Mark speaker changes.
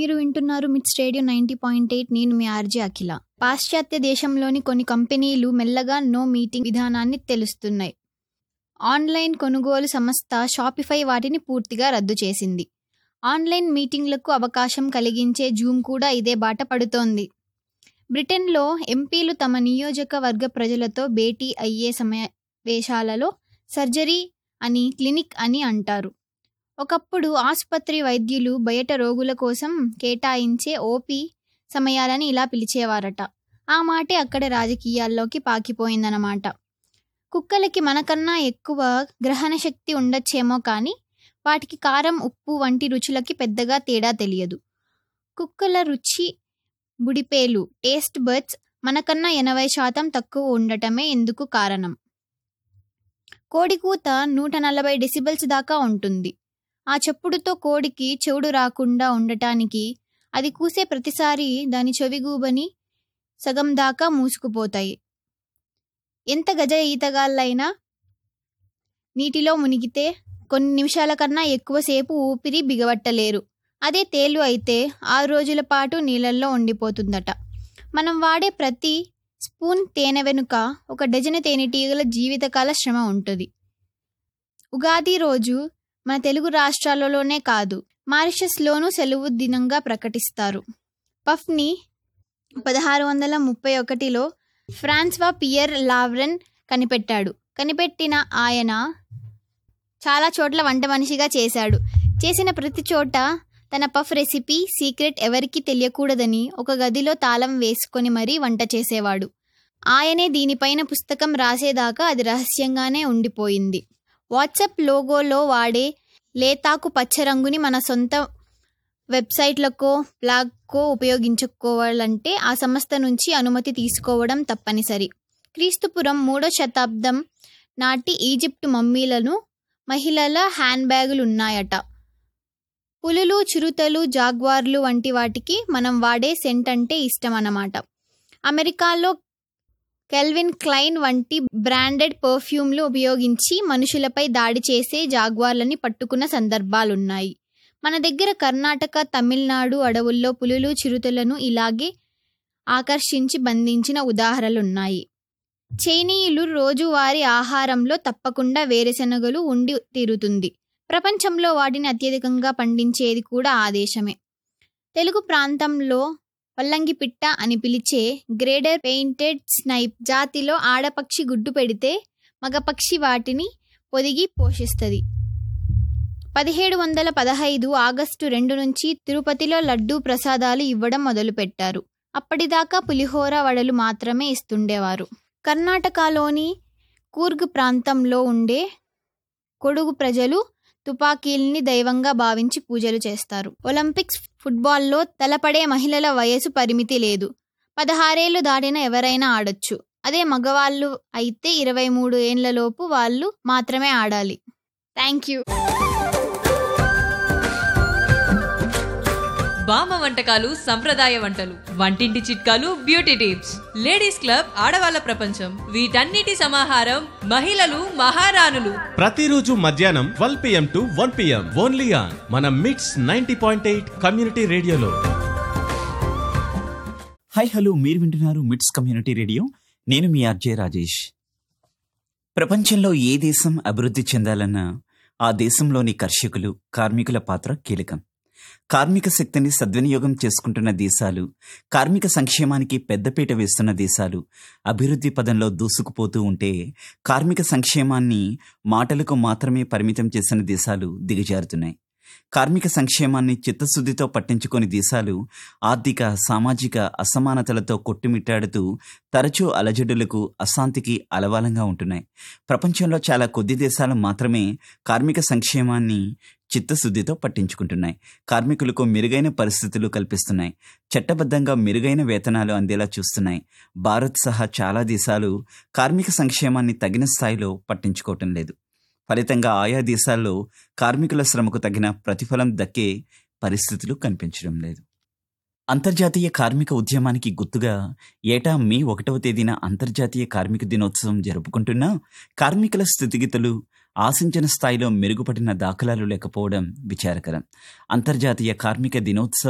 Speaker 1: మీరు వింటున్నారు మిడ్ స్టేడియం నైంటీ పాయింట్ ఎయిట్ నేను మీ ఆర్జే అఖిల పాశ్చాత్య దేశంలోని కొన్ని కంపెనీలు మెల్లగా నో మీటింగ్ విధానాన్ని తెలుస్తున్నాయి ఆన్లైన్ కొనుగోలు సంస్థ షాపిఫై వాటిని పూర్తిగా రద్దు చేసింది ఆన్లైన్ మీటింగ్లకు అవకాశం కలిగించే జూమ్ కూడా ఇదే బాట పడుతోంది బ్రిటన్లో ఎంపీలు తమ నియోజకవర్గ ప్రజలతో భేటీ అయ్యే సమావేశాలలో సర్జరీ అని క్లినిక్ అని అంటారు ఒకప్పుడు ఆసుపత్రి వైద్యులు బయట రోగుల కోసం కేటాయించే ఓపీ సమయాలని ఇలా పిలిచేవారట ఆ మాటే అక్కడ రాజకీయాల్లోకి పాకిపోయిందన్నమాట కుక్కలకి మనకన్నా ఎక్కువ గ్రహణ శక్తి ఉండొచ్చేమో కానీ వాటికి కారం ఉప్పు వంటి రుచులకి పెద్దగా తేడా తెలియదు కుక్కల రుచి బుడిపేలు టేస్ట్ బర్డ్స్ మనకన్నా ఎనభై శాతం తక్కువ ఉండటమే ఎందుకు కారణం కోడి కూత నూట నలభై డెసిబల్స్ దాకా ఉంటుంది ఆ చెప్పుడుతో కోడికి చెవుడు రాకుండా ఉండటానికి అది కూసే ప్రతిసారి దాని చెవిగూబని సగం దాకా మూసుకుపోతాయి ఎంత గజ ఈతగాళ్ళైనా నీటిలో మునిగితే కొన్ని నిమిషాల కన్నా ఎక్కువసేపు ఊపిరి బిగబట్టలేరు అదే తేలు అయితే ఆరు రోజుల పాటు నీళ్ళల్లో ఉండిపోతుందట మనం వాడే ప్రతి స్పూన్ తేనె వెనుక ఒక డజను తేనెటీగల జీవితకాల శ్రమ ఉంటుంది ఉగాది రోజు మన తెలుగు రాష్ట్రాలలోనే కాదు మారిషస్లోనూ సెలవు దినంగా ప్రకటిస్తారు పఫ్ని పదహారు వందల ముప్పై ఒకటిలో ఫ్రాన్స్వా పియర్ లావ్రెన్ కనిపెట్టాడు కనిపెట్టిన ఆయన చాలా చోట్ల వంట మనిషిగా చేశాడు చేసిన ప్రతి చోట తన పఫ్ రెసిపీ సీక్రెట్ ఎవరికీ తెలియకూడదని ఒక గదిలో తాళం వేసుకొని మరీ వంట చేసేవాడు ఆయనే దీనిపైన పుస్తకం రాసేదాకా అది రహస్యంగానే ఉండిపోయింది వాట్సాప్ లోగోలో వాడే లేతాకు పచ్చ రంగుని మన సొంత వెబ్సైట్లకో బ్లాగ్కో ఉపయోగించుకోవాలంటే ఆ సంస్థ నుంచి అనుమతి తీసుకోవడం తప్పనిసరి క్రీస్తుపురం మూడో శతాబ్దం నాటి ఈజిప్టు మమ్మీలను మహిళల హ్యాండ్ బ్యాగులు ఉన్నాయట పులులు చిరుతలు జాగ్వార్లు వంటి వాటికి మనం వాడే సెంట్ అంటే ఇష్టం అన్నమాట అమెరికాలో కెల్విన్ క్లైన్ వంటి బ్రాండెడ్ పర్ఫ్యూమ్లు ఉపయోగించి మనుషులపై దాడి చేసే జాగ్వార్లని పట్టుకున్న సందర్భాలున్నాయి మన దగ్గర కర్ణాటక తమిళనాడు అడవుల్లో పులులు చిరుతలను ఇలాగే ఆకర్షించి బంధించిన ఉదాహరణలున్నాయి చైనీయులు రోజువారీ ఆహారంలో తప్పకుండా వేరుశెనగలు ఉండి తీరుతుంది ప్రపంచంలో వాటిని అత్యధికంగా పండించేది కూడా ఆ దేశమే తెలుగు ప్రాంతంలో పల్లంగి పిట్ట అని పిలిచే గ్రేడర్ పెయింటెడ్ స్నైప్ జాతిలో ఆడపక్షి గుడ్డు పెడితే మగపక్షి వాటిని పొదిగి పోషిస్తుంది పదిహేడు వందల పదహైదు ఆగస్టు రెండు నుంచి తిరుపతిలో లడ్డూ ప్రసాదాలు ఇవ్వడం మొదలుపెట్టారు అప్పటిదాకా పులిహోర వడలు మాత్రమే ఇస్తుండేవారు కర్ణాటకలోని కూర్గ్ ప్రాంతంలో ఉండే కొడుగు ప్రజలు తుపాకీల్ని దైవంగా భావించి పూజలు చేస్తారు ఒలింపిక్స్ ఫుట్బాల్లో తలపడే మహిళల వయసు పరిమితి లేదు పదహారేళ్లు దాటిన ఎవరైనా ఆడొచ్చు అదే మగవాళ్ళు అయితే ఇరవై మూడు ఏండ్లలోపు వాళ్ళు మాత్రమే ఆడాలి థ్యాంక్ యూ
Speaker 2: బామ్మ వంటకాలు సంప్రదాయ వంటలు వంటింటి చిట్కాలు బ్యూటీ టిప్స్ లేడీస్ క్లబ్ ఆడవాళ్ళ ప్రపంచం వీటన్నిటి సమాహారం మహిళలు మహారాణులు
Speaker 3: ప్రతిరోజు మధ్యాహ్నం twelve PM to one PM only on మన MITS ninety point eight community రేడియోలో
Speaker 4: హాయ్ హలో మీరు వింటున్నారు మిట్స్ కమ్యూనిటీ రేడియో నేను మీ ఆర్జే రాజేష్ ప్రపంచంలో ఏ దేశం అభివృద్ధి చెందాలన్నా ఆ దేశంలోని కర్షకులు కార్మికుల పాత్ర కీలకం కార్మిక శక్తిని సద్వినియోగం చేసుకుంటున్న దేశాలు కార్మిక సంక్షేమానికి పెద్దపీట వేస్తున్న దేశాలు అభివృద్ధి పదంలో దూసుకుపోతూ ఉంటే కార్మిక సంక్షేమాన్ని మాటలకు మాత్రమే పరిమితం చేసిన దేశాలు దిగజారుతున్నాయి కార్మిక సంక్షేమాన్ని చిత్తశుద్ధితో పట్టించుకొని దేశాలు ఆర్థిక సామాజిక అసమానతలతో కొట్టుమిట్టాడుతూ తరచూ అలజడులకు అశాంతికి అలవాలంగా ఉంటున్నాయి ప్రపంచంలో చాలా కొద్ది దేశాలు మాత్రమే కార్మిక సంక్షేమాన్ని చిత్తశుద్ధితో పట్టించుకుంటున్నాయి కార్మికులకు మెరుగైన పరిస్థితులు కల్పిస్తున్నాయి చట్టబద్ధంగా మెరుగైన వేతనాలు అందేలా చూస్తున్నాయి భారత్ సహా చాలా దేశాలు కార్మిక సంక్షేమాన్ని తగిన స్థాయిలో పట్టించుకోవటం లేదు ఫలితంగా ఆయా దేశాల్లో కార్మికుల శ్రమకు తగిన ప్రతిఫలం దక్కే పరిస్థితులు కనిపించడం లేదు అంతర్జాతీయ కార్మిక ఉద్యమానికి గుర్తుగా ఏటా మే ఒకటవ తేదీన అంతర్జాతీయ కార్మిక దినోత్సవం జరుపుకుంటున్నా కార్మికుల స్థితిగతులు ఆశించిన స్థాయిలో మెరుగుపడిన దాఖలాలు లేకపోవడం విచారకరం అంతర్జాతీయ కార్మిక దినోత్సవ